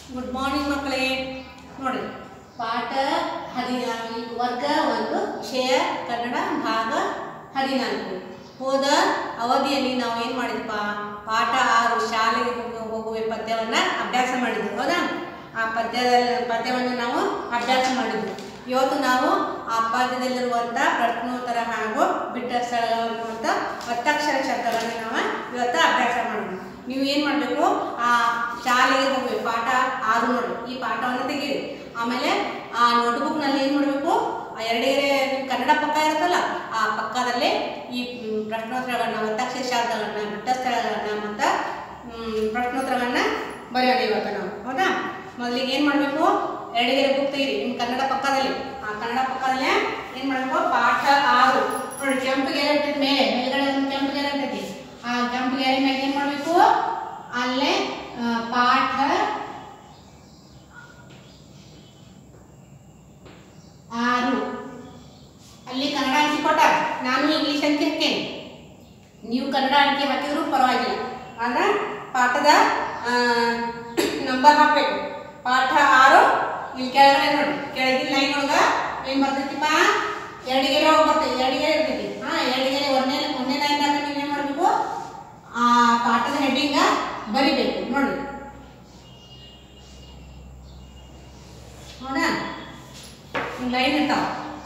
Good morning ಮಕ್ಕಳೇ ನೋಡಿ ಪಾಠ ಹದಿ ವರ್ಗ ಒಂದು ವಿಷಯ ಕನ್ನಡ ಭಾಗ ಹದಿನಾಲ್ಕು ಹೋದ ಅವಧಿಯಲ್ಲಿ ನಾವು ಏನು ಮಾಡಿದ್ವಪ್ಪ ಪಾಠ ಆರು ಶಾಲೆಗೆ ಹೋಗು- ಹೋಗುವ ಪದ್ಯವನ್ನು ಅಭ್ಯಾಸ ಮಾಡಿದ್ವಿ ಹೌದಾ ಆ ಪದ್ಯದ ಪದ್ಯವನ್ನು ನಾವು ಅಭ್ಯಾಸ ಮಾಡಿದ್ವಿ ಇವತ್ತು ನಾವು ಆ ಪದ್ಯದಲ್ಲಿರುವಂಥ ಪ್ರಶ್ನೋತ್ತರ ಹಾಗೂ ಬಿಟ್ಟ ಸ್ಥಳಗಳಿರುವಂಥ ಒತ್ತಕ್ಷರ ಶಬ್ದಗಳನ್ನು ನಾವು ಇವತ್ತು ಅಭ್ಯಾಸ ಮಾಡೋಣ ನೀವು ಏನು ಮಾಡಬೇಕು ಆ ಶಾಲೆಗೆ ಹೋಗ್ಬೇಕು ಪಾಠ ಆರು ನೋಡಿ ಈ ಪಾಠವನ್ನು ತೆಗೀರಿ ಆಮೇಲೆ ಆ ನೋಟ್ಬುಕ್ನಲ್ಲಿ ಏನು ಮಾಡಬೇಕು ಆ ಎರಡೆರಡೆ ಕನ್ನಡ ಪಕ್ಕ ಇರುತ್ತಲ್ಲ ಆ ಪಕ್ಕದಲ್ಲೇ ಈ ಮ್, ಪ್ರಶ್ನೋತ್ತರಗಳನ್ನ ಒತ್ತಕ್ಷರ ಶಬ್ದಗಳನ್ನ ಬಿಟ್ಟ ಸ್ಥಳಗಳನ್ನ ಮತ್ತು ಪ್ರಶ್ನೋತ್ತರಗಳನ್ನ ಬರೆಯೋಣ ಇವತ್ತು ನಾವು ಹೌದಾ ಮೊದಲಿಗೆ ಏನು ಮಾಡಬೇಕು ಎರಡೆರಡೆ ಬುಕ್ ತೆಗೀರಿ ನಿಮ್ಮ ಕನ್ನಡ ಪಕ್ಕದಲ್ಲಿ ಆ ಕನ್ನಡ ಪಕ್ಕದಲ್ಲೇ ಏನು ಮಾಡಬೇಕು ಪಾಠ ಆರು ನೋಡಿ ಕೆಂಪು ಗೆರೆ ಇರ್ತೈತಿ ಮೇಲೆ ಮೇಲ್ಗಡೆ ಒಂದು ಕೆಂಪು ಗೆರೆ ಇರ್ತೈತಿ ಆ ಕೆಂಪು ಗೆರೆ ಮೇಲೆ ಏನು ಮಾಡಬೇಕು ಅಲ್ಲೇ ಆ, ಪಾಠ ಆರು ಅಲ್ಲಿ ಕನ್ನಡ ಅಂಕಿ ಕೊಟ್ಟಾರ ನಾನು ಇಂಗ್ಲಿಷ್ ಅಂಕಿ ಹಾಕೇನೆ ನೀವು ಕನ್ನಡ ಅಂಕಿ ಹಾಕಿದ್ರು ಪರವಾಗಿಲ್ಲ ಆದ್ರೆ ಪಾಠದ ನಂಬರ್ ಹಾಕಬೇಕು ಪಾಠ ಆರು ಇಲ್ಲಿ ಕೆಳಗಡೆ ನೋಡಿ ಕೆಳಗಿನ ಲೈನ್ ಒಳಗ ಏನ್ ಬರ್ತೈತಿಪ್ಪ ಎರಡಿಗೆರೆ ಒಳಗೆ ಬರ್ತೈತಿ ಎರಡಿಗೆರೆ ಇರ್ತೈತಿ ಹಾ ಎರಡಿಗೆರೆ ಒಂದನೇ ಒಂದನೇ ಲೈನ್ದಾಗ ನೀವು ಏನ್ ಮಾಡಬೇಕು ಆ ಪಾಠದ ಹೆಡ್ಡಿಂಗ ಬರಿಬೇಕು ನೋಡಿ ಹೌದಾ ಲೈನ್ ಇರ್ತಾವ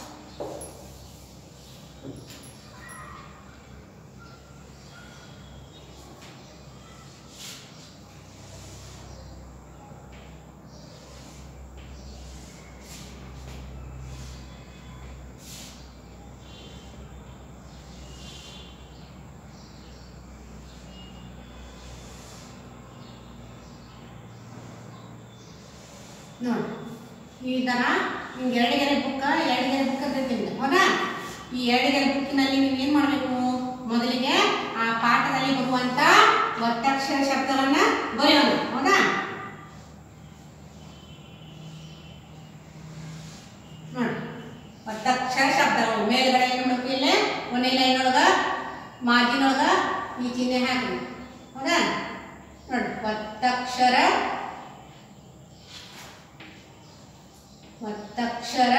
ನೋಡಿ ಈ ಥರ ನಿಮ್ಗೆ ಎರಡಿಗೆರೆ ಬುಕ್ಕ ಎರಡಿಗೆರೆ ಬುಕ್ ಇರ್ತೈತಿ ನಿಮ್ದು ಹೌದಾ ಈ ಎರಡಿಗೆರೆ ಬುಕ್ಕಿನಲ್ಲಿ ನೀವು ಏನು ಮಾಡಬೇಕು ಮೊದಲಿಗೆ ಆ ಪಾಠದಲ್ಲಿ ಬರುವಂತ ಒತ್ತಕ್ಷರ ಶಬ್ದವನ್ನ ಬರೆಯೋಣ ಹೌದಾ ನೋಡಿ ಒತ್ತಕ್ಷರ ಶಬ್ದಗಳು ಮೇಲ್ಗಡೆ ಏನು ಮಾಡಬೇಕು ಇಲ್ಲಿ ಒಂದೇ ಲೈನ್ ಒಳಗ ಮಾರ್ಜಿನೊಳಗ ಈ ಚಿಹ್ನೆ ಹಾಕಿ ಹೌದಾ ನೋಡಿ ಒತ್ತಕ್ಷರ ಒತ್ತಕ್ಷರ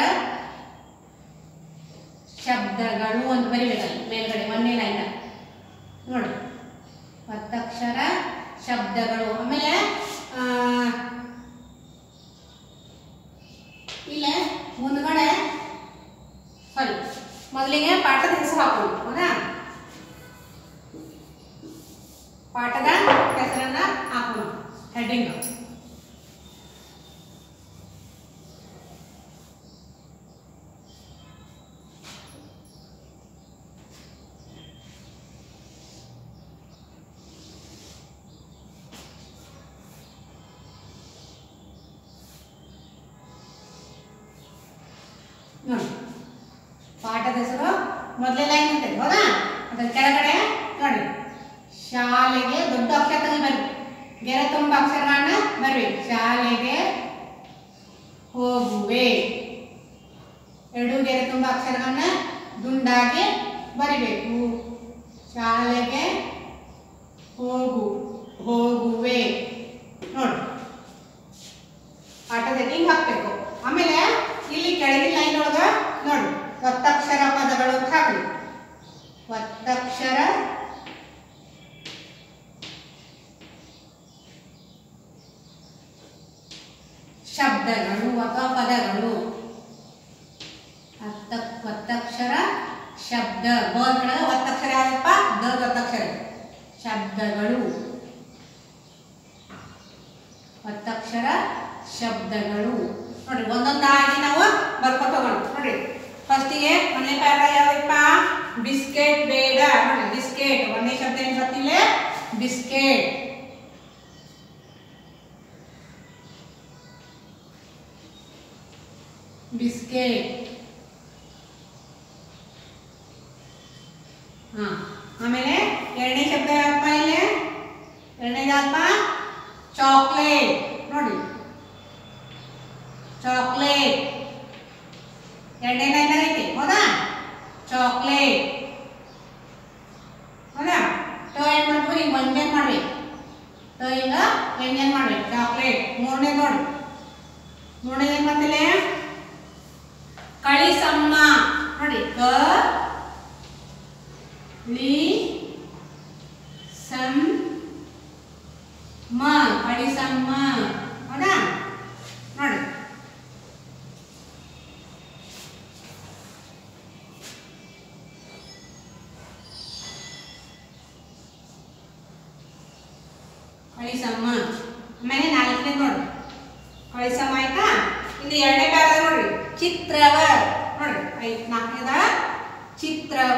ಶಬ್ದಗಳು ಅಂತ ಬರಿಬೇಕಲ್ಲ ಮೇಲ್ಗಡೆ ಒಂದೇ ಲೈನ್ ನೋಡಿ ಒತ್ತಕ್ಷರ ಶಬ್ದಗಳು ಆಮೇಲೆ ಆ, ಇಲ್ಲ ಮುಂದ್ಗಡೆ ಸಾರಿ ಮೊದಲಿಗೆ ಪಾಠದ ಹೆಸರು ಹಾಕೋದು ಹೌದಾ ಪಾಠದ ಹೆಸರನ್ನ ಹಾಕೋದು ಹೆಡ್ಡಿಂಗ್ ನೋಡಿ ಪಾಠದ ಹೆಸರು ಮೊದಲೇ ಲೈನ್ ಅಂತೈತೆ ಹೌದಾ ಅದರ ಕೆಳಗಡೆ ನೋಡಿ ಶಾಲೆಗೆ ದೊಡ್ಡ ಅಕ್ಷರ ತೆಗೆದು ಬರ್ರಿ ಗೆರೆ ತುಂಬ ಅಕ್ಷರಗಳನ್ನ ಬರ್ರಿ ಶಾಲೆಗೆ ಹೋಗುವೆ ಎರಡು ಗೆರೆ ತುಂಬ ಅಕ್ಷರಗಳನ್ನ ದುಂಡಾಗಿ ಬರಿಬೇಕು ಶಾಲೆಗೆ ಹೋಗು ಹೋಗುವೆ ನೋಡಿ ಪಾಠದ ಹೆಡ್ಡಿಂಗ್ ಹಾಕ್ಬೇಕು ಆಮೇಲೆ ಇಲ್ಲಿ ಕೆಳಗಿನ ಲೈನ್ ಒಳಗ ನೋಡಿ ಒತ್ತಕ್ಷರ ಪದಗಳು ಅಂತ ಹಾಕ್ರಿ ಒತ್ತಕ್ಷರ ಶಬ್ದಗಳು ಅಥವಾ ಪದಗಳು ಅತ್ತ ಒತ್ತಕ್ಷರ ಶಬ್ದ ಬ ಕೆಳಗೆ ಒತ್ತಕ್ಷರ ಯಾವಪ್ಪ ದ ಒತ್ತಕ್ಷರ ಶಬ್ದಗಳು ಒತ್ತಕ್ಷರ ಶಬ್ದಗಳು ನೋಡಿ ಒಂದೊಂದಾಗಿ ನಾವು ಬರ್ಕೊತ ಹೋಗೋಣ ನೋಡಿ ಫಸ್ಟಿಗೆ ಒಂದನೇ ಪ್ಯಾರ ಯಾವಪ್ಪ ಬಿಸ್ಕೆಟ್ ಬೇಡ ನೋಡಿ ಬಿಸ್ಕೆಟ್ ಒಂದನೇ ಶಬ್ದ ಏನು ಬರ್ತಿಲ್ಲ ಬಿಸ್ಕೆಟ್ ಬಿಸ್ಕೆಟ್ ಹಾ ಆಮೇಲೆ ಎರಡನೇ ಶಬ್ದ ಯಾವಪ್ಪ ಇಲ್ಲಿ ಎರಡನೇದಪ್ಪ ಚಾಕ್ಲೇಟ್ ನೋಡಿ ಚಾಕ್ಲೇಟ್ ಎರಡನೇ ಲೈನ್ ಐತಿ ಹೌದಾ ಚಾಕ್ಲೇಟ್ ಹೌದಾ ಟೋ ಏನ್ ಮಾಡ್ಬೇಕು ಹಿಂಗೆ ಒಂದೇ ಮಾಡ್ಬೇಕು ಟೋ ಹಿಂಗ ವ್ಯಂಜನ ಮಾಡ್ಬೇಕು ಚಾಕ್ಲೇಟ್ ಮೂರನೇ ನೋಡಿ ಮೂರನೇ ಏನ್ ಮಾಡ್ತಿಲ್ಲ ಕಳಿಸಮ್ಮ ನೋಡಿ ಕ ಳಿ ಸಂ ಮ ಕಳಿಸಮ್ಮ ಹೌದಾ ನೋಡಿ ಕಳಿಸಮ್ಮ ಆಮೇಲೆ ನಾಲ್ಕನೇ ನೋಡಿ ಕಳಿಸಮ್ಮ ಆಯ್ತಾ ಇನ್ನು ಎರಡನೇ ಪ್ಯಾರ ನೋಡ್ರಿ ಚಿತ್ರವ ನೋಡ್ರಿ ಐದು ನಾಲ್ಕನೇದ ಚಿತ್ರವ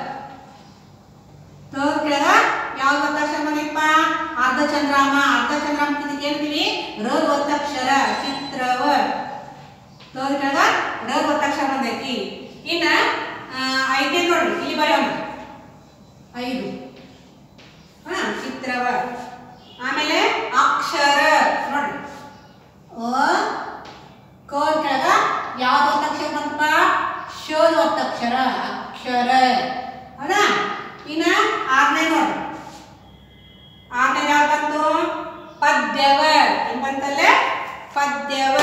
ತೋರ್ ಕೆಳಗ ಯಾವ ಒತ್ತಕ್ಷರ ಬಂದೈತಪ್ಪ ಅರ್ಧ ಚಂದ್ರಾಮ ಅರ್ಧ ಚಂದ್ರಾಮ ಇದಕ್ಕೆ ಏನಂತೀವಿ ರ ಒತ್ತಕ್ಷರ ಚಿತ್ರವ ತೋರ್ ಕೆಳಗ ರ ಒತ್ತಕ್ಷರ ಬಂದೈತಿ ಇನ್ನ ಆ, ಐದನೇ ನೋಡ್ರಿ ಇಲ್ಲಿ ಬರೋಣ ಐದು ಹಾ ಚಿತ್ರವ ಆಮೇಲೆ ಅಕ್ಷರ ನೋಡ್ರಿ ಅ ಕೋಲ್ ಕೆಳಗ ಯಾವ್ದು ಒತ್ತಕ್ಷರ ಬಂತಪ್ಪ ಶೋದ್ ಒತ್ತಕ್ಷರ ಅಕ್ಷರ ಹೌದಾ ಇನ್ನ ಆರನೇ ನೋಡ್ರಿ ಆರನೇ ಯಾವ್ದು ಬಂತು ಪದ್ಯವ ಏನ್ ಬಂತಲ್ಲೇ ಪದ್ಯವ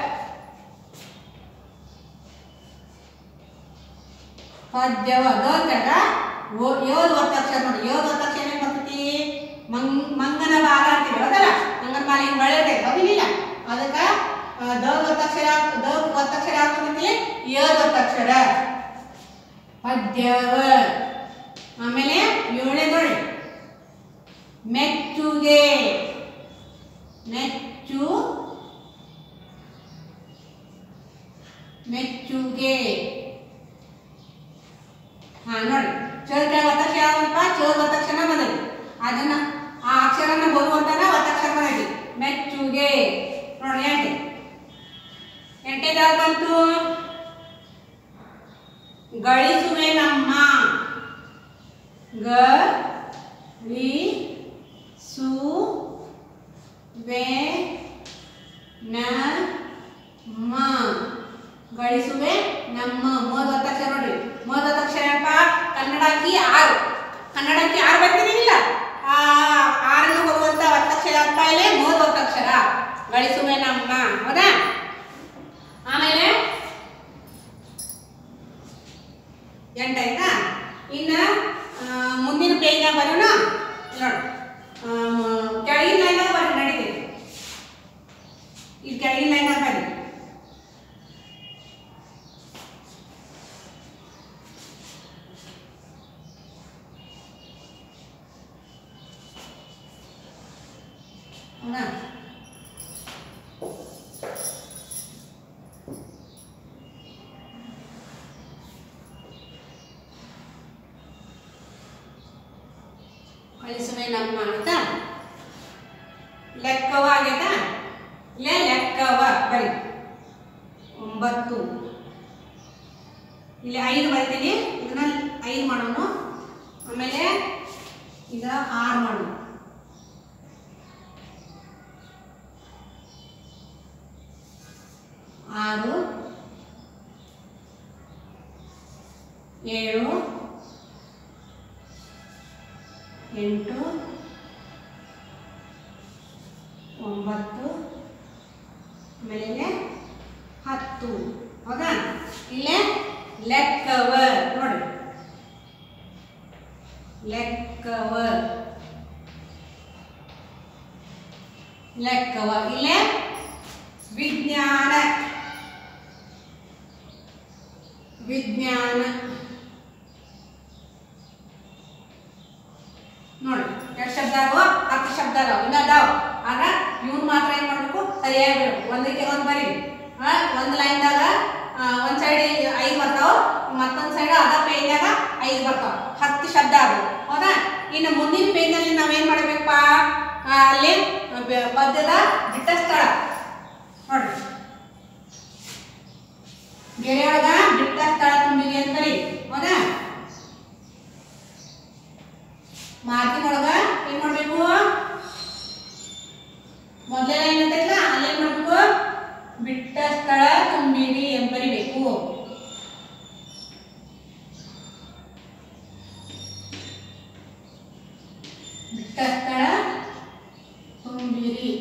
ಪದ್ಯವ ದೋರ್ಗಡ ಯೋದ್ ಒತ್ತಕ್ಷರ ನೋಡಿ ಯೋದ್ ಒತ್ತಕ್ಷರ ಏನ್ ಬರ್ತೈತಿ ಮಂಗ್ ಮಂಗನ ಬಾಲ ಅಂತೀವಿ ಹೌದಲ್ಲ ಮಂಗನ ಬಾಲ ಹಿಂಗ್ ಬೆಳೆದೆ ಹೌದಿಲ್ಲ ಅದಕ್ಕ ದ ಒತ್ತಕ್ಷರ ದ ಒತ್ತಕ್ಷರ ಯಾವ್ದು ಬಂತೈತಿ ಯೋದ್ ಒತ್ತಕ್ಷರ ಪದ್ಯವ ಆಮೇಲೆ ಏಳನೇ ನೋಡಿ ಮೆಚ್ಚುಗೆ ಮೆಚ್ಚು ಮೆಚ್ಚುಗೆ ಹಾ ನೋಡಿ ಚೌಕ ಒತ್ತಕ್ಷರ ಯಾವಪ್ಪ ಚೌಕ ಒತ್ತಕ್ಷರ ಬಂದೈತಿ ಅದನ್ನ ಆ ಅಕ್ಷರನ ಬರುವಂತನ ಒತ್ತಕ್ಷರ ಬಂದೈತಿ ಮೆಚ್ಚುಗೆ ನೋಡಿ ಎಂಟೆ ಎಂಟೇದು ಯಾವ್ದು ಬಂತು ಗಳಿಸುವೆ ನಮ್ಮ ಗ ಳಿ ಸು ವೆ ನ ಮ ಗಳಿಸುವೆ ನಮ್ಮ ಮೂವತ್ತು ಒತ್ತಕ್ಷರ ನೋಡ್ರಿ ಮೂವತ್ತು ಒತ್ತಕ್ಷರ ಏನಪ್ಪ ಕನ್ನಡಕ್ಕೆ ಆರು ಕನ್ನಡಕ್ಕೆ ಆರು ಬರ್ತಿರಲಿಲ್ಲ ಆ ಆರನ್ನು ಬರುವಂತ ಒತ್ತಕ್ಷರ ಅಂತ ಇಲ್ಲಿ ಮೂವತ್ತು ಒತ್ತಕ್ಷರ ಗಳಿಸುವೆ ನಮ್ಮ ಹೌದಾ ಆಮೇಲೆ ಎಂಟಾಯ್ತಾ ಇನ್ನ ಆ, ಮುಂದಿನ ಪೇಜ್ನಾಗ ಬರೋಣ ನೋಡಿ ಆ, ಕೆಳಗಿನ ಲೈನಾಗ ಬರ್ರಿ ನಡೀತೈತಿ ಇಲ್ಲಿ ಕೆಳಗಿನ ಲೈನಾಗ ಬರ್ರಿ ಹೌದಾ ಕಳಿಸುವೆ ನಮ್ಮ ಆಯ್ತಾ ಲೆಕ್ಕವ ಆಗೈತಾ ಇಲ್ಲೇ ಲೆಕ್ಕವ ಬರಿ ಒಂಬತ್ತು ಇಲ್ಲಿ ಐದು ಬರ್ತೀನಿ ಇದನ್ನ ಐದು ಮಾಡೋಣ ಆಮೇಲೆ ಈಗ ಆರು ಮಾಡೋಣ ಆರು ಏಳು ಎಂಟು ಒಂಬತ್ತು ಆಮೇಲೆ ಹತ್ತು ಹೌದಾ ಇಲ್ಲೇ ಲೆಕ್ಕವ ನೋಡಿ ಲೆಕ್ಕವ ಲೆಕ್ಕವ ಇಲ್ಲೇ ವಿಜ್ಞಾನ ವಿಜ್ಞಾನ ನೋಡಿ ಎಷ್ಟು ಶಬ್ದ ಅದಾವ ಹತ್ತು ಶಬ್ದ ಅದಾವ ಇನ್ನ ಅದಾವ ಆಗ ಇವ್ನು ಮಾತ್ರ ಏನ್ ಮಾಡ್ಬೇಕು ಸರಿಯಾಗಿ ಬಿಡ್ಬೇಕು ಒಂದಕ್ಕೆ ಒಂದು ಬರೀ ಆ, ಒಂದ್ ಲೈನ್ದಾಗ ಒಂದ್ ಸೈಡ್ ಐದು ಬರ್ತಾವ ಮತ್ತೊಂದ್ ಸೈಡ್ ಅದ ಪೇಜ್ನಾಗ ಐದು ಬರ್ತಾವ ಹತ್ತು ಶಬ್ದ ಅದು ಹೌದಾ ಇನ್ನು ಮುಂದಿನ ಪೇಜ್ನಲ್ಲಿ ನಾವೇನ್ ಮಾಡ್ಬೇಕಪ್ಪ ಆ, ಅಲ್ಲಿ ಬ- ಪದ್ಯದ ಬಿಟ್ಟ ಸ್ಥಳ ನೋಡ್ರಿ ಗೆರೆಯೊಳಗ ಬಿಟ್ಟ ಸ್ಥಳ ತುಂಬಿಗೆ ಅಂತ ಬರೀ ಹೌದಾ ಮಾರ್ಕಿನ ಒಳಗ ಏನ್ ಮಾಡ್ಬೇಕು ಮೊದಲೇ ಲೈನ್ ಅಂತೈತಲ್ಲ ಅಲ್ಲೇನ್ ಮಾಡ್ಬೇಕು ಬಿಟ್ಟ ಸ್ಥಳ ತುಂಬಿರಿ ಅಂತ ಬರಿಬೇಕು ಬಿಟ್ಟ ಸ್ಥಳ ತುಂಬಿರಿ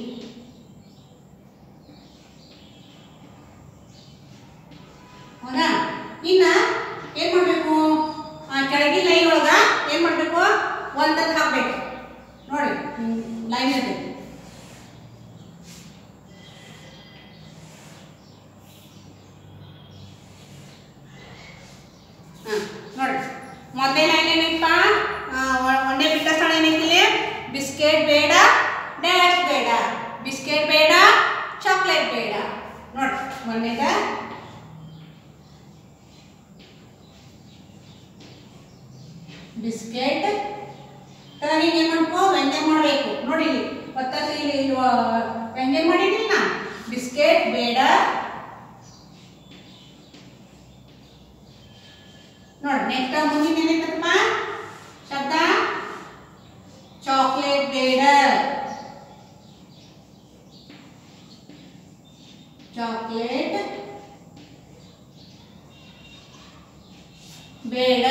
ಏನು ಮಾಡಬೇಕು ಒಂದಕ್ಕೆ ಹಾಕಬೇಕು ನೋಡಿ ಲೈನ್ ಇದೆ ಹಾಂ ನೋಡಿ ಮೊದಲನೇ ಲೈನ್ ಏನೈತಪ್ಪ ಆ, ಒ- ಒಂದೇ ಬಿಟ್ಟ ಸ್ಥಳ ಏನೈತಿ ಇಲ್ಲಿ ಬಿಸ್ಕೆಟ್ ಬೇಡ ಡ್ಯಾಶ್ ಬೇಡ ಬಿಸ್ಕೆಟ್ ಬೇಡ ಚಾಕ್ಲೇಟ್ ಬೇಡ ನೋಡಿ ಒಂದೇದ ಬಿಸ್ಕೆಟ್ ಟರ್ನಿಂಗ್ ಏನು ಮಾಡ್ಕೋ ವ್ಯಂಗ್ಯ ಮಾಡಬೇಕು ನೋಡಿ ಇಲ್ಲಿ ಒತ್ತಾಸ ಇಲ್ಲಿ ಇಲ್ಲಿ ವ- ವ್ಯಂಗ್ಯ ಮಾಡಿದ್ದೀನಿ ನಾ ಬಿಸ್ಕೆಟ್ ಬೇಡ ನೋಡಿ ನೆಕ್ಸ್ಟ್ ಮುಂದಿನ ಏನೈತಪ್ಪ ಶಬ್ದ ಚಾಕ್ಲೇಟ್ ಬೇಡ ಚಾಕ್ಲೇಟ್ ಬೇಡ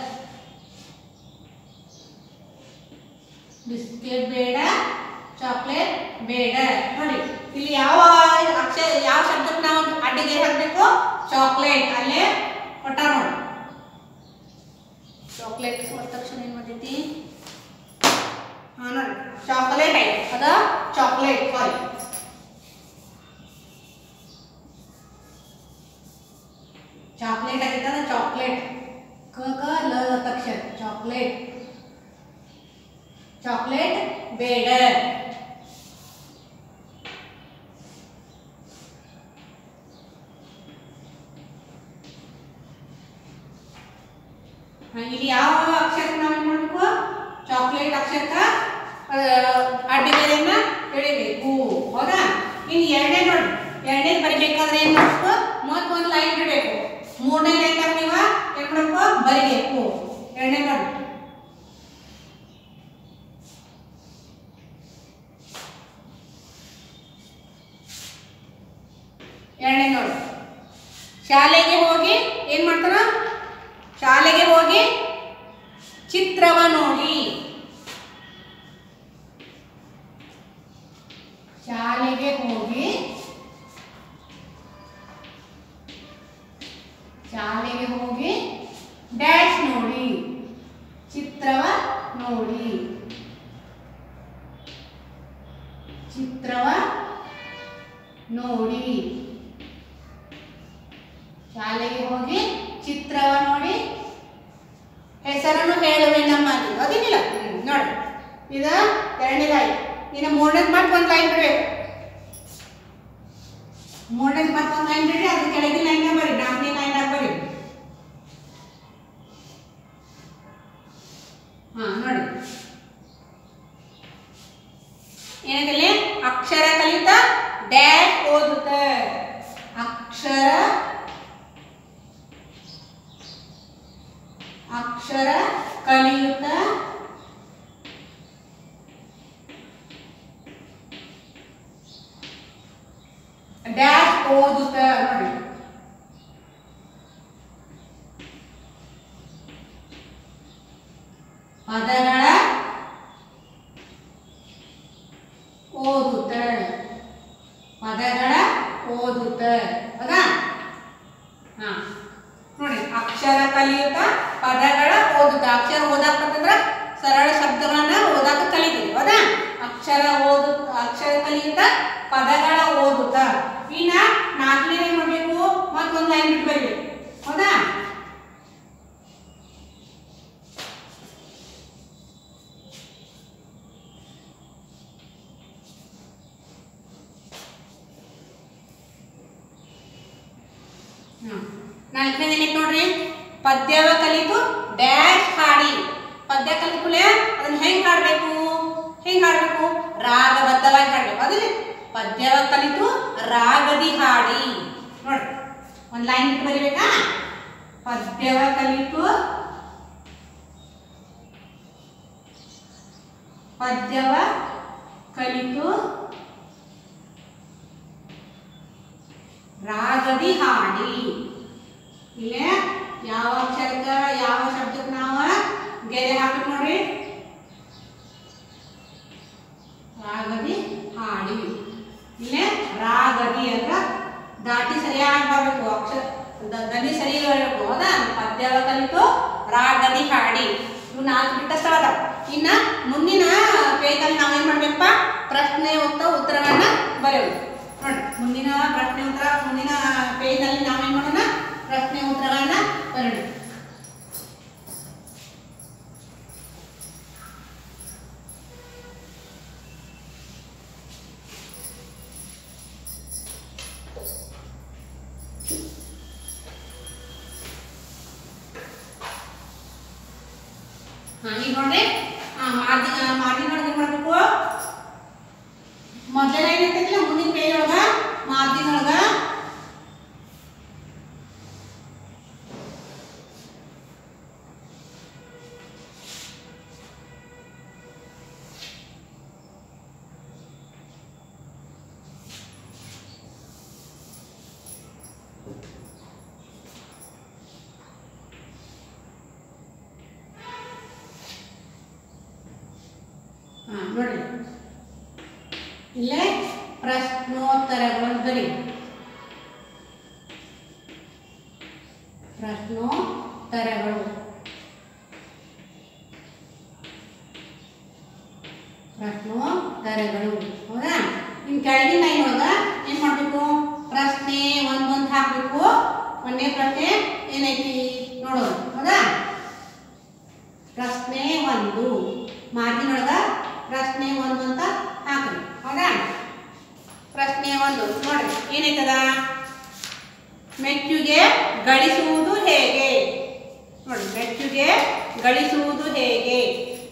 ಬಿಸ್ಕೆಟ್ ಬೇಡ ಚಾಕ್ಲೇಟ್ ಬೇಡ ನೋಡಿ ಇಲ್ಲಿ ಯಾವ ಅಕ್ಷರ ಯಾವ ಶಬ್ದಕ್ಕೆ ನಾವು ಅಡ್ಡಿಗೆ ಹಾಕಬೇಕು ಚಾಕ್ಲೇಟ್ ಅಲ್ಲೇ ಕೊಟ್ಟ ನೋಡಿ ಚಾಕ್ಲೇಟ್ ಹೊರ ತಕ್ಷಣ ಏನು ಮಾಡ್ತೈತಿ ಹಾಂ ನೋಡಿ ಚಾಕ್ಲೇಟ್ ಐತೆ ಅದ ಚಾಕ್ಲೇಟ್ ಸಾರಿ ಚಾಕ್ಲೇಟ್ ಆಗೈತೆ ಅದ ಚಾಕ್ಲೇಟ್ ಕ ಕ ಲ ತಕ್ಷಣ ಚಾಕ್ಲೇಟ್ ಚಾಕ್ಲೇಟ್ ಬೇಡ ಹಾ, ಇಲ್ಲಿ ಯಾವ ಅಕ್ಷರಕ್ಕೆ ನಾವು ಏನು ಮಾಡಬೇಕು ಚಾಕ್ಲೇಟ್ ಅಕ್ಷರಕ್ಕೆ ಅಡ್ಡಿಗೆರೆಯನ್ನ ಎಳಿಬೇಕು ಹೌದಾ ಇನ್ನು ಎರಡನೇ ನೋಡಿ ಎರಡನೇ ಬರಿಬೇಕಾದ್ರೆ ಏನು ಮಾಡಬೇಕು ಮೊದಲು ಒಂದು ಲೈನ್ ಬಿಡಬೇಕು ಮೂರನೇ ಲೈನ್ ನೀವು ಏನು ಮಾಡಬೇಕು ಬರಿಬೇಕು ಎರಡನೇ ನೋಡಿ ಎರಡನೇ ನೋಡಿ ಶಾಲೆಗೆ ಹೋಗಿ ಏನು ಮಾಡ್ತಾರ ಶಾಲೆಗೆ ಹೋಗಿ ಚಿತ್ರವ ನೋಡಿ ಶಾಲೆಗೆ ಹೋಗಿ ಶಾಲೆಗೆ ಹೋಗಿ ಡ್ಯಾಶ್ ನೋಡಿ ಚಿತ್ರವ ನೋಡಿ ಚಿತ್ರವ ನೋಡಿ ಶಾಲೆಗೆ ಹೋಗಿ ಚಿತ್ರವ ನೋಡಿ ಹೆಸರನ್ನು ಹೇಳುವೆನಮ್ಮ ಅದು ಅದೇನಿಲ್ಲ ನೋಡಿ ಇದು ಎರಡನೇದಾಯ್ತು ಇನ್ನು ಮೂರನೇದು ಮತ್ತೆ ಒಂದು ಲೈನ್ ಬಿಡಬೇಕು ಮೂರನೇದು ಮತ್ತೆ ಒಂದು ಲೈನ್ ಬಿಡ್ರಿ ಅದ್ರ ಕೆಳಗಿನ ಲೈನ್ ಬರಿ ನಾಲ್ಕನೇ ಲೈನ್ ಬರಿ ಹಾ ನೋಡಿ ಏನಿದೆ ಅಕ್ಷರ ಕಲಿತ ಡ್ಯಾಶ್ ಓದುತ್ತ ಅಕ್ಷರ ಅಕ್ಷರ ಕಲಿಯುತ್ತ ಡ್ಯಾಶ್ ಓದುತ್ತ ನೋಡಿ ಪದಗಳ ಓದುತ್ತ ಪದಗಳ ಓದುತ್ತ ಹೌದಾ ಹಾ ನೋಡಿ ಅಕ್ಷರ ಕಲಿಯುತ್ತ ಪದಗಳ ಓದುತ್ತ ಅಕ್ಷರ ಓದಾಕ ಅಂತಂದ್ರ ಸರಳ ಶಬ್ದಗಳನ್ನ ಓದಾಕ ಕಲಿತೀವಿ ಹೌದಾ ಅಕ್ಷರ ಓದು ಅಕ್ಷರ ಕಲಿಯುತ್ತ ಪದಗಳ ಓದುತ್ತ ಇನ್ನ ನಾಲ್ಕನೇ ಏನ್ ಮಾಡ್ಬೇಕು ಮತ್ತೊಂದು ಲೈನ್ ಬಿಟ್ಟು ಬರಿಬೇಕು ಹೌದಾ ನಾಲ್ಕನೇದು ಏನೈತೆ ನೋಡ್ರಿ ಪದ್ಯವ ಕಲಿತು ಡ್ಯಾಶ್ ಹಾಡಿ ಪದ್ಯ ಕಲಿತುಲೆ ಅದನ್ನ ಹೆಂಗ್ ಹಾಡ್ಬೇಕು ಹೆಂಗ್ ಹಾಡ್ಬೇಕು ರಾಗಬದ್ಧವಾಗಿ ಹಾಡ್ಬೇಕು ಅದಿಲ್ಲ ಪದ್ಯವ ಕಲಿತು ರಾಗದಿ ಹಾಡಿ ನೋಡಿ ಒಂದು ಲೈನ್ ಬಿಟ್ಟು ಬರಿಬೇಕಾ ಪದ್ಯವ ಕಲಿತು ಪದ್ಯವ ಕಲಿತು ರಾಗದಿ ಹಾಡಿ ಇಲ್ಲೇ ಯಾವ ಅಕ್ಷರಕ್ಕ ಯಾವ ಶಬ್ದಕ್ಕೆ ನಾವು ಗೆರೆ ಹಾಕ್ಬೇಕು ನೋಡ್ರಿ ರಾಗದಿ ಹಾಡಿ ಇಲ್ಲೇ ರಾಗದಿ ಅಂತ ದಾಟಿ ಸರಿಯಾಗಿ ಬರಬೇಕು ಅಕ್ಷರ ದ- ದನಿ ಸರಿ ಬರಬೇಕು ಹೌದಾ ಪದ್ಯವ ಕಲಿತು ರಾಗದಿ ಹಾಡಿ ಇವು ನಾಲ್ಕು ಬಿಟ್ಟ ಸ್ಥಳ ಅದಾವ ಇನ್ನ ಮುಂದಿನ ಪೇಜಲ್ಲಿ ನಾವೇನ್ ಮಾಡ್ಬೇಕಪ್ಪ ಪ್ರಶ್ನೆ ಉತ್ತರ ಉತ್ತರಗಳನ್ನ ಬರೆಯೋದು ನೋಡಿ ಮುಂದಿನ ಪ್ರಶ್ನೆ ಉತ್ತರ ಮುಂದಿನ ಪೇಜಲ್ಲಿ ನಾವೇನ್ ಮಾಡೋಣ ಪ್ರಶ್ನೆ ಉತ್ತರಗಳನ್ನ ಬರೆಯೋಣ ಹಾ ಈಗ ನೋಡ್ರಿ ಮಾರ್ಜಿನ್ ಮಾರ್ಜಿನ್ ಒಳಗೆ ಏನ್ ಮಾಡ್ಬೇಕು ಮೊದಲ ಏನಿರ್ತೈತಿಲ್ಲ ಮುಂದಿನ ಪೇಜ್ ಒಳಗ ಮಾರ್ಜಿನ್ ಒಳಗ ಹಾ ನೋಡ್ರಿ ಇಲ್ಲೇ ಪ್ರಶ್ನೋತ್ತರಗಳು ಬರಿ ಪ್ರಶ್ನೋತ್ತರಗಳು ಪ್ರಶ್ನೋತ್ತರಗಳು ಹೌದಾ ಇನ್ನು ಕೆಳಗಿನ ಲೈನ್ ಒಳಗ ಏನ್ ಮಾಡ್ಬೇಕು ಪ್ರಶ್ನೆ ಒಂದೊಂದು ಹಾಕ್ಬೇಕು ಒಂದೇ ಪ್ರಶ್ನೆ ಏನೈತಿ ನೋಡೋದು ಹೌದಾ ಪ್ರಶ್ನೆ ಒಂದು ಮಾರ್ಜಿನ್ ಒಳಗ ಪ್ರಶ್ನೆ ಒಂದು ಅಂತ ಹಾಕ್ರಿ ಹೌದಾ ಪ್ರಶ್ನೆ ಒಂದು ನೋಡ್ರಿ ಏನೈತದ ಮೆಚ್ಚುಗೆ ಗಳಿಸುವುದು ಹೇಗೆ ನೋಡಿ ಮೆಚ್ಚುಗೆ ಗಳಿಸುವುದು ಹೇಗೆ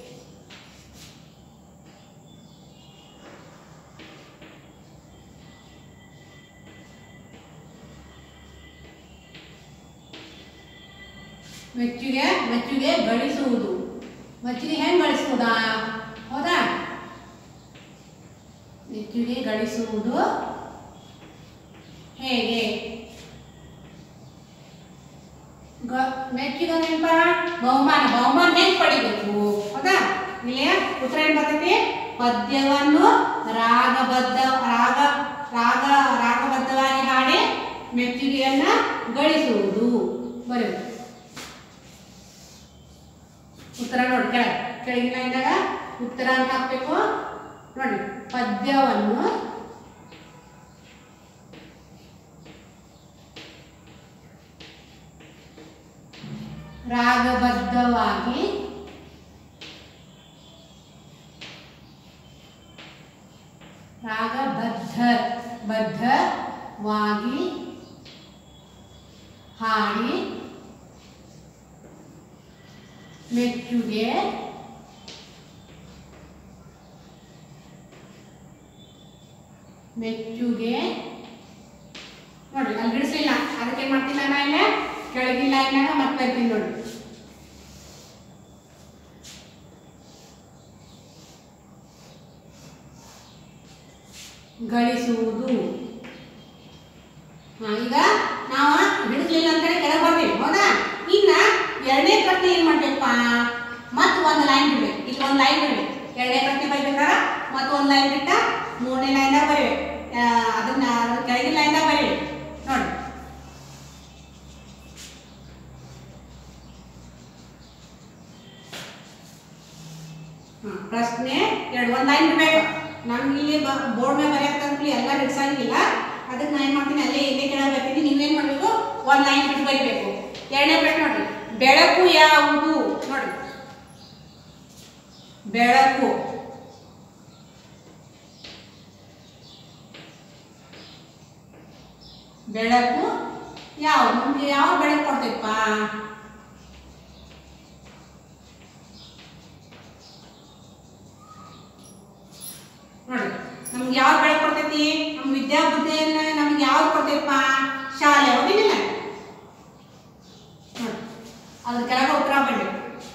ಮೆಚ್ಚುಗೆ ಮೆಚ್ಚುಗೆ ಗಳಿಸುವುದು ಮೆಚ್ಚುಗೆ ಹೆಂಗ್ ಗಳಿಸುವುದಾ ಹೌದಾ ಮೆಚ್ಚುಗೆ ಗಳಿಸುವುದು ಹೇಗೆ ಗ- ಮೆಚ್ಚುಗೆ ನೆನಪ ಬಹುಮಾನ ಬಹುಮಾನ ಹೆಂಗ್ ಪಡಿಬೇಕು ಹೌದಾ ಇಲ್ಲಿ ಉತ್ತರ ಏನ್ ಬರ್ತೈತಿ ಪದ್ಯವನ್ನು ರಾಗಬದ್ಧ ರಾಗ ರಾಗ ರಾಗಬದ್ಧವಾಗಿ ಹಾಡಿ ಮೆಚ್ಚುಗೆಯನ್ನ ಗಳಿಸುವುದು ಬರೆಯುವುದು ಉತ್ತರ ನೋಡಿ ಕೆಳಗೆ ಕೆಳಗಿನ ಲೈನ್ದಾಗ ಉತ್ತರ ಅಂತ ಹಾಕ್ಬೇಕು ನೋಡಿ ಪದ್ಯವನ್ನು ರಾಗಬದ್ಧವಾಗಿ ರಾಗಬದ್ಧ ಬದ್ಧವಾಗಿ ಹಾಡಿ ಮೆಚ್ಚುಗೆ ಮೆಚ್ಚುಗೆ ನೋಡಿ ಅಲ್ಲಿ ಬಿಡಿಸಿಲ್ಲ ಅದಕ್ಕೆ ಏನ್ ಮಾಡ್ತೀನಿ ನಾನು ಇಲ್ಲ ಕೆಳಗಿನ ಲೈನ್ನಾಗ ಮತ್ತೆ ಬರ್ತೀನಿ ನೋಡಿ ಗಳಿಸುವುದು ಹಾ, ಈಗ ನಾವು ಬಿಡಿಸ್ಲಿಲ್ಲ ಅಂತೇಳಿ ಕೆಳಗೆ ಬರ್ತೀವಿ ಹೌದಾ ಇನ್ನ ಎರಡನೇ ಪ್ರಶ್ನೆ ಏನ್ ಮಾಡ್ಬೇಕಪ್ಪ ಮತ್ತೆ ಒಂದು ಲೈನ್ ಬಿಡ್ಬೇಕು ಇಲ್ಲಿ ಒಂದು ಲೈನ್ ಬಿಡ್ಬೇಕು ಎರಡನೇ ಪ್ರಶ್ನೆ ಬರಿಬೇಕಾದ್ರೆ ಮತ್ತೆ ಒಂದು ಲೈನ್ ಬಿಟ್ಟ ಮೂರನೇ ಲೈನ್ದಾಗ ಬರಿಬೇಕು ಆ, ಅದನ್ನ ಅದ್ರ ಕೆಳಗಿನ ಲೈನ್ದಾಗ ಬರಿಬೇಕು ನೋಡಿ ಹ್ಮ್, ಪ್ರಶ್ನೆ ಎರಡು ಒಂದು ಲೈನ್ ಬಿಡ್ಬೇಕು ನಮ್ಗೆ ಇಲ್ಲಿ ಬೋರ್ಡ್ ಮೇಲೆ ಬರೆಯಕ್ಕಂತೂ ಎಲ್ಲ ಬಿಡ್ಸಂಗಿಲ್ಲ ಅದಕ್ಕೆ ನಾನು ಏನು ಮಾಡ್ತೀನಿ ಅಲ್ಲೇ ಇಲ್ಲೇ ಕೆಳಗೆ ಬರ್ತೀನಿ ನೀವೇನು ಮಾಡಬೇಕು ಒಂದು ಲೈನ್ ಬಿಟ್ಟು ಬರಿಬೇಕು ಎರಡನೇ ಪ್ರಶ್ನೆ ನೋಡಿ ಬೆಳಕು ಯಾವುದು ನೋಡಿ ಬೆಳಕು ಬೆಳಕು ಯಾವ ನಮ್ಗೆ ಯಾವ ಬೆಳಕು ಕೊಡ್ತೈತಪ್ಪ ನೋಡಿ ನಮ್ಗೆ ಯಾವ ಬೆಳಕು ಕೊಡ್ತೈತಿ ನಮ್ಮ ವಿದ್ಯಾ ಬುದ್ಧಿಯನ್ನ ನಮ್ಗೆ ಯಾವ್ದು ಕೊಡ್ತೈತಪ್ಪ ಶಾಲೆ ಹೌದಿಲ್ಲ ನೋಡಿ ಅದ್ರ ಕೆಳಗೆ ಉತ್ತರ ಬರಬೇಕು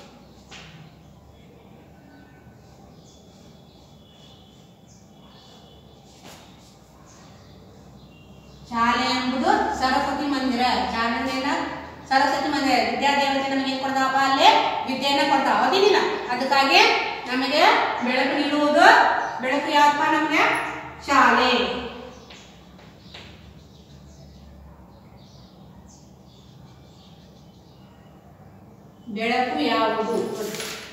ಶಾಲೆ ಎಂಬುದು ಸರಸ್ವತಿ ಮಂದಿರ ಶಾಲೆನ ಸರಸ್ವತಿ ಮಂದಿರ ವಿದ್ಯಾದೇವತೆ ನಮಗೆ ಏನು ಕೊಡ್ತಾವಪ್ಪ ಅಲ್ಲಿ ವಿದ್ಯೆಯನ್ನ ಕೊಡ್ತಾವ ಹೌದಿಲ್ಲ ಅದಕ್ಕಾಗಿ ನಮಗೆ ಬೆಳಕು ನೀಡುವುದು ಬೆಳಕು ಯಾವಪ್ಪ ನಮಗೆ ಶಾಲೆ ಬೆಳಕು ಯಾವುದು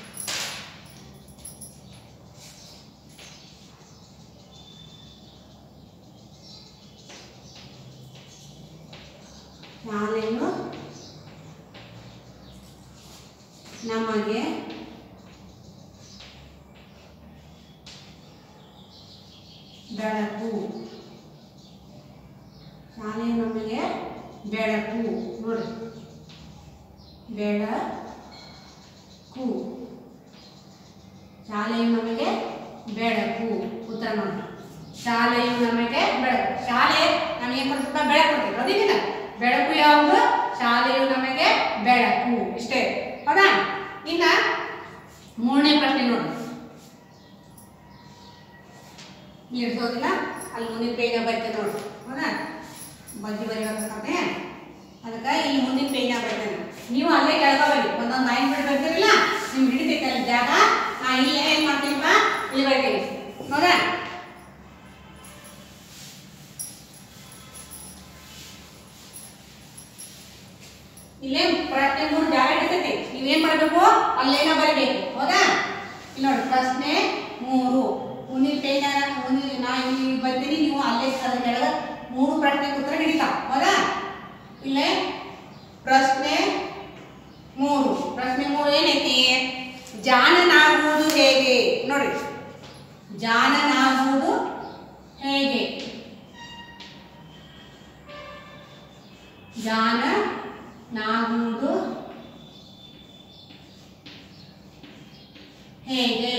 ಬೆಳಕು ಶಾಲೆಯು ನಮಗೆ ಬೆಳಕು ನೋಡಿ ಬೆಳಕು ಶಾಲೆಯು ನಮಗೆ ಬೆಳಕು ಉತ್ತರ ನೋಡಿ ಶಾಲೆಯು ನಮಗೆ ಬೆಳಕು ಶಾಲೆ ನಮಗೆ ಕೊಡ್ತಾ ಬೆಳಕು ಕೊಡ್ತದೆ ಅದಿಲ್ಲ ಬೆಳಕು ಯಾವುದು ಶಾಲೆಯು ನಮಗೆ ಬೆಳಕು ಇಷ್ಟೇ ಹೌದಾ ಇನ್ನ ಮೂರನೇ ಪ್ರಶ್ನೆ ನೋಡಿ ಇಳಿಸೋದಿಲ್ಲ ಅಲ್ಲಿ ಮುಂದಿನ ಪೇಜ ಬರ್ತೇನೆ ನೋಡಿ ಹೌದಾ ಬಜ್ಜಿ ಬರಿಬೇಕಾಗ್ತದೆ ಅದಕ್ಕೆ ಇಲ್ಲಿ ಮುಂದಿನ ಪೇಜ ಬರ್ತೇನೆ ನೀವು ಅಲ್ಲೇ ಕೆಳಗೆ ಬರಿ ಒಂದೊಂದು ಲೈನ್ ಬಿಟ್ಟು ಬರ್ತೀರಲ್ಲ ನಿಮ್ಗೆ ಹಿಡಿತೈತೆ ಅಲ್ಲಿ ಜಾಗ ನಾ ಇಲ್ಲೇ ಏನು ಮಾಡ್ತೀನಿಪ್ಪ ಇಲ್ಲಿ ಬರ್ತೀನಿ ಹೌದಾ ಇಲ್ಲೇ ಪ್ರಶ್ನೆ ಮೂರು ಜಾಗ ಹಿಡಿತೈತಿ ನೀವೇನ್ ಮಾಡಬೇಕು ಅಲ್ಲೇನ ಬರಬೇಕು ಹೌದಾ ಇಲ್ಲಿ ನೋಡಿ ಪ್ರಶ್ನೆ ಮೂರು ಮುಂದಿನ ಪೇಜ ಮುಂದಿನ ನಾ ಇಲ್ಲಿ ಬರ್ತೀನಿ ನೀವು ಅಲ್ಲೇ ಅದ್ರ ಕೆಳಗೆ ಮೂರು ಪ್ರಶ್ನೆ ಉತ್ತರ ಹಿಡಿತಾವ ಹೌದಾ ಇಲ್ಲೇ ಪ್ರಶ್ನೆ ಮೂರು ಪ್ರಶ್ನೆ ಮೂರು ಏನೈತಿ ಜಾನನಾಗುವುದು ಹೇಗೆ ನೋಡಿ ಜಾನನಾಗುವುದು ಹೇಗೆ ಜಾನ ನಾಗುವುದು ಹೇಗೆ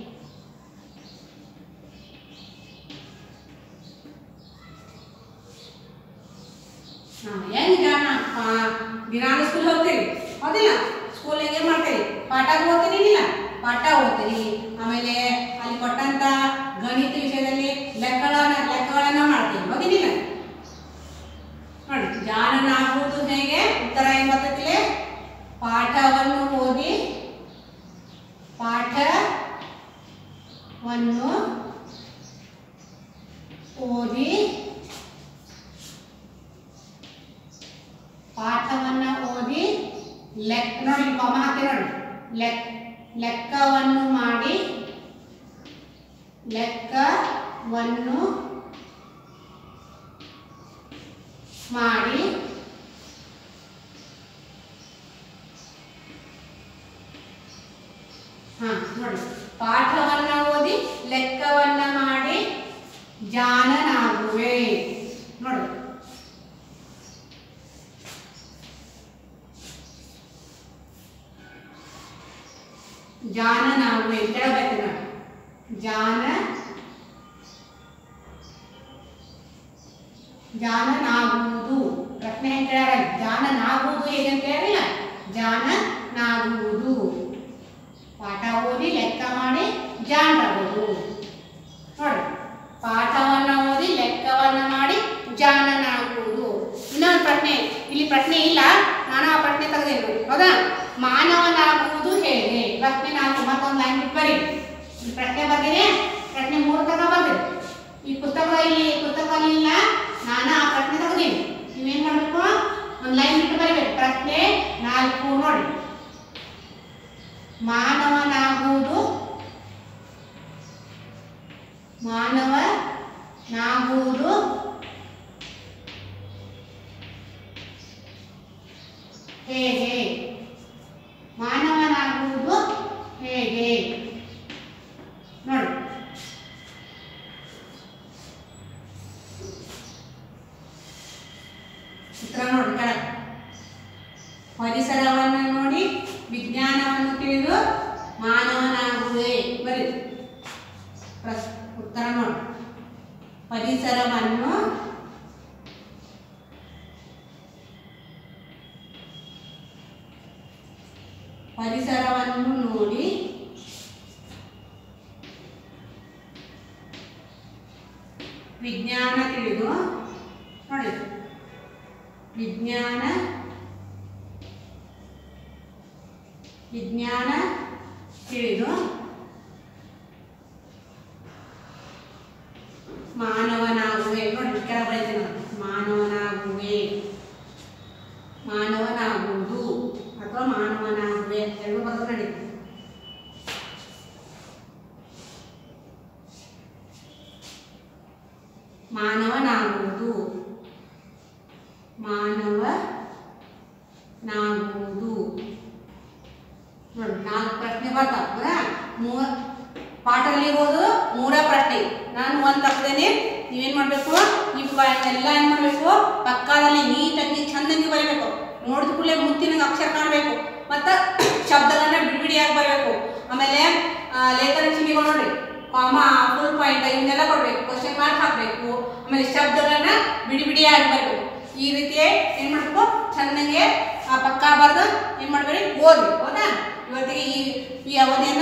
ಹಾ, ಹೆಂಗ್ ಜಾಣ ಆ, ದಿನಾಲು ಸ್ಕೂಲ್ ಹೋಗ್ತೀರಿ ಹೌದಿಲ್ಲ ಸ್ಕೂಲ್ ಏನ್ ಮಾಡ್ತೀರಿ ಪಾಠ ಓದ್ತೀರಿ ಇಲ್ಲ ಪಾಠ ಓದ್ತೀರಿ ಆಮೇಲೆ ಅಲ್ಲಿ ಕೊಟ್ಟಂತ ಗಣಿತ ವಿಷಯದಲ್ಲಿ ಲೆಕ್ಕಗಳನ್ನ ಲೆಕ್ಕಗಳನ್ನ ಮಾಡ್ತೀವಿ ಹೌದಿಲ್ಲ ನೋಡಿ ಜಾಣನಾಗುವುದು ಹೇಗೆ ಉತ್ತರ ಏನ್ ಬರ್ತೈತಿ ಪಾಠವನ್ನು ಓದಿ ಪಾಠವನ್ನು ಓದಿ ಪಾಠವನ್ನ ಓದಿ ಲೆಕ್ಕ ನೋಡಿ ಕೊಮ ಹಾಕಿ ನೋಡಿ ಲೆಕ್ ಲೆಕ್ಕವನ್ನು ಮಾಡಿ ಲೆಕ್ಕವನ್ನು ಮಾಡಿ ಹಾ ನೋಡಿ ಪಾಠವನ್ನ ಓದಿ ಲೆಕ್ಕವನ್ನ ಮಾಡಿ ಜಾಣನಾಗುವೆ ನೋಡಿ ಜಾಣನಾಗುವೆ ಕೆಳಬೇಕು ನೋಡಿ ಜಾನ ಜಾಣನಾಗುವುದು ಪ್ರಶ್ನೆ ಹೆಂಗೆ ಕೇಳ್ಯಾರ ಜಾಣನಾಗುವುದು ಹೇಗೆ ಅಂತ ಕೇಳಿಲ್ಲ ಜಾಣನಾಗುವುದು ಪಾಠ ಓದಿ ಲೆಕ್ಕ ಮಾಡಿ ಜಾಣರಾಗುವುದು ನೋಡಿ ಪಾಠವನ್ನ ಓದಿ ಲೆಕ್ಕವನ್ನ ಮಾಡಿ ಜಾಣನಾಗುವುದು ಇನ್ನೊಂದು ಪ್ರಶ್ನೆ ಇಲ್ಲಿ ಪ್ರಶ್ನೆ ಇಲ್ಲ ನಾನು ಆ ಪ್ರಶ್ನೆ ತೆಗೆದೇನು ನೋಡಿ ಹೌದಾ ಮಾನವನಾಗುವುದು ಹೇಗೆ ಪ್ರಶ್ನೆ ನಾಲ್ಕು ಮತ್ತೊಂದು ಲೈನ್ ಬಿಟ್ಟು ಬರೀ ಈ ಪ್ರಶ್ನೆ ಬರ್ತೀನಿ ಪ್ರಶ್ನೆ ಮೂರು ತಗ ಬರ್ತೀನಿ ಈ ಪುಸ್ತಕ ಇಲ್ಲಿ ಪುಸ್ತಕದಲ್ಲಿ ಇಲ್ಲ ನಾನು ಆ ಪ್ರಶ್ನೆ ತೆಗೆದೀನಿ ನೀವೇನ್ ಮಾಡಬೇಕು ಒಂದು ಲೈನ್ ಬಿಟ್ಟು ಬರೀಬೇಕು ಪ್ರಶ್ನೆ ನಾಲ್ಕು ನೋಡಿ ಮಾನವನಾಗುವುದು ಮಾನವನಾಗುವುದು ಹೇಗೆ ಮಾನವನಾಗುವುದು ಹೇಗೆ ನೋಡಿ ಚಿತ್ರ ನೋಡಿ ಕೆಳಗೆ ಪರಿಸರವನ್ನು ನೋಡಿ ವಿಜ್ಞಾನವನ್ನು ತಿಳಿದು ಮಾನವನಾಗುವೆ ಬರಿ ಪ್ರಸ್ ಉತ್ತರ ನೋಡಿ ಪರಿಸರವನ್ನು ಪರಿಸರವನ್ನು ನೋಡಿ ವಿಜ್ಞಾನ ತಿಳಿದು ನೋಡಿ ವಿಜ್ಞಾನ ವಿಜ್ಞಾನ ತಿಳಿದು ಮಾನವನಾಗುವೆ ನೋಡಿ ಕೆಳ ಬರೀತೀನಿ ನೋಡಿ. ಮಾನವನಾಗುವೆ ಮಾನವನಾಗುವುದು ಅಥವಾ ಮಾನವನಾಗುವೆ ಎರಡು ಬರೆದು ನಡೀತದೆ ಮಾನವನಾಗುವುದು ಮಾನವನಾಗುವುದು ನೋಡಿ ನಾಲ್ಕು ಪ್ರಶ್ನೆ ಬರ್ತಾವ ಮೂವ ಪಾಠದಲ್ಲಿ ಇರೋದು ಮೂರ ಪ್ರಶ್ನೆ ನಾನು ಒಂದು ತಪ್ಪದೇನೆ ನೀವೇನು ಮಾಡಬೇಕು ಈ ಪಾಯಿಂಟ್ ಎಲ್ಲ ಏನು ಮಾಡಬೇಕು ಪಕ್ಕದಲ್ಲಿ ನೀಟಾಗಿ ಚಂದಾಗಿ ಬರೀಬೇಕು ನೋಡಿದ ಕೂಡಲೇ ಮುತ್ತಿನ ಅಕ್ಷರ ಕಾಣಬೇಕು ಮತ್ತು ಶಬ್ದಗಳನ್ನ ಬಿಡಿಬಿಡಿಯಾಗಿ ಬರಬೇಕು ಆಮೇಲೆ ಆ, ಲೇಖನ ಚಿಹ್ನೆಗಳು ನೋಡ್ರಿ ಕಾಮ ಫುಲ್ ಪಾಯಿಂಟ್ ಇವನ್ನೆಲ್ಲ ಕೊಡಬೇಕು ಕ್ವಶನ್ ಮಾರ್ಕ್ ಹಾಕಬೇಕು ಆಮೇಲೆ ಶಬ್ದಗಳನ್ನ ಬಿಡಿ ಬಿಡಿಯಾಗಿ ಬರಬೇಕು ಈ ರೀತಿ ಏನು ಮಾಡಬೇಕು ಚೆನ್ನಾಗಿ ಆ ಪಕ್ಕ ಬರೆದು ಏನು ಮಾಡಬೇಡಿ ಓದಿ ಹೌದಾ ಇವತ್ತಿಗೆ ಈ ಈ ಅವಧಿಯನ್ನು